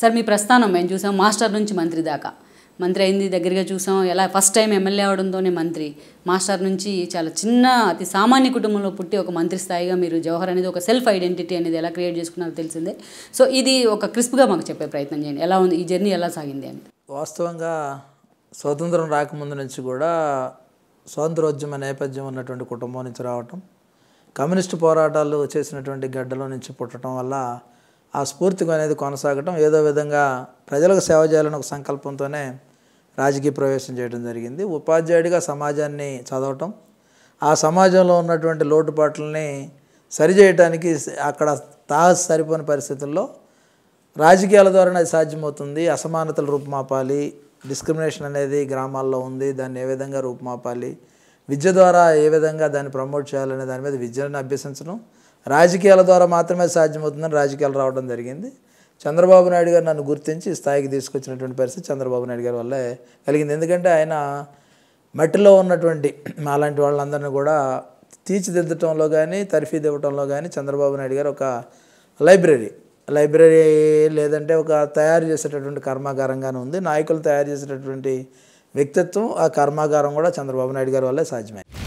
sir మీ ప్రస్థానం మేము చూసాం మాస్టర్ నుంచి మంత్రి దాకా మంత్రి అయింది దగ్గరగా చూసాం ఎలా ఫస్ట్ టైం ఎమ్మెల్యే అవడంతోనే మంత్రి మాస్టర్ నుంచి చాలా చిన్న అతి సామాన్య కుటుంబంలో పుట్టి ఒక మంత్రి స్థాయిగా మీరు జవహర్ అనేది ఒక సెల్ఫ్ ఐడెంటిటీ అనేది ఎలా క్రియేట్ చేసుకున్నారో తెలిసిందే సో ఇది ఒక క్రిస్ప్గా మాకు చెప్పే ప్రయత్నం చేయండి ఎలా ఉంది ఈ జర్నీ ఎలా సాగింది అని వాస్తవంగా స్వతంత్రం రాకముందు నుంచి కూడా స్వాతంత్రోద్యమ నేపథ్యం ఉన్నటువంటి కుటుంబం నుంచి రావటం కమ్యూనిస్టు పోరాటాలు చేసినటువంటి గడ్డలో నుంచి పుట్టడం వల్ల ఆ స్ఫూర్తిగా అనేది కొనసాగటం ఏదో విధంగా ప్రజలకు సేవ చేయాలని ఒక సంకల్పంతోనే రాజకీయ ప్రవేశం చేయడం జరిగింది ఉపాధ్యాయుడిగా సమాజాన్ని చదవటం ఆ సమాజంలో ఉన్నటువంటి లోటుపాట్లని సరిచేయటానికి అక్కడ తా సరిపోని పరిస్థితుల్లో రాజకీయాల ద్వారానే అది సాధ్యమవుతుంది అసమానతలు రూపుమాపాలి డిస్క్రిమినేషన్ అనేది గ్రామాల్లో ఉంది దాన్ని ఏ విధంగా రూపుమాపాలి విద్య ద్వారా ఏ విధంగా దాన్ని ప్రమోట్ చేయాలనే దాని మీద విద్యను అభ్యసించడం రాజకీయాల ద్వారా మాత్రమే సాధ్యమవుతుందని రాజకీయాలు రావడం జరిగింది చంద్రబాబు నాయుడు గారు నన్ను గుర్తించి ఈ స్థాయికి తీసుకొచ్చినటువంటి పరిస్థితి చంద్రబాబు నాయుడు గారి వల్లే కలిగింది ఎందుకంటే ఆయన మట్టిలో ఉన్నటువంటి మాలాంటి వాళ్ళందరినీ కూడా తీర్చిదిద్దటంలో కానీ తర్ఫీదు ఇవ్వటంలో కానీ చంద్రబాబు నాయుడు గారు ఒక లైబ్రరీ లైబ్రరీ లేదంటే ఒక తయారు చేసేటటువంటి కర్మాగారంగానే ఉంది నాయకులు తయారు చేసేటటువంటి వ్యక్తిత్వం ఆ కర్మాగారం కూడా చంద్రబాబు నాయుడు గారి వల్లే సాధ్యమైంది